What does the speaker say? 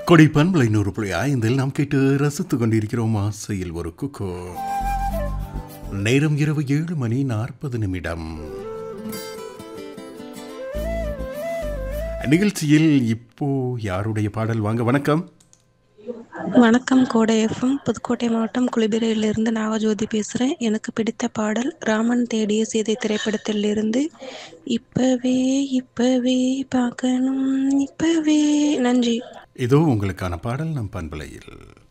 கொடை பண்பலை நூறு புள்ளி ஐந்தில் நாம் கேட்டு ரசித்துக் கொண்டிருக்கிறோம் ஆசையில் ஒரு குக்கோ நேரம் இரவு ஏழு மணி நாற்பது நிமிடம் நிகழ்ச்சியில் இப்போ யாருடைய பாடல் வாங்க வணக்கம் வணக்கம் கோடை எஃப்எம் புதுக்கோட்டை மாவட்டம் குளிபிரையிலிருந்து நாகஜோதி பேசுகிறேன் எனக்கு பிடித்த பாடல் ராமன் தேடிய சீதை திரைப்படத்திலிருந்து இப்பவே இப்பவே பார்க்கணும் இப்பவே நன்றி இதோ உங்களுக்கான பாடல் நம் பண்பலையில்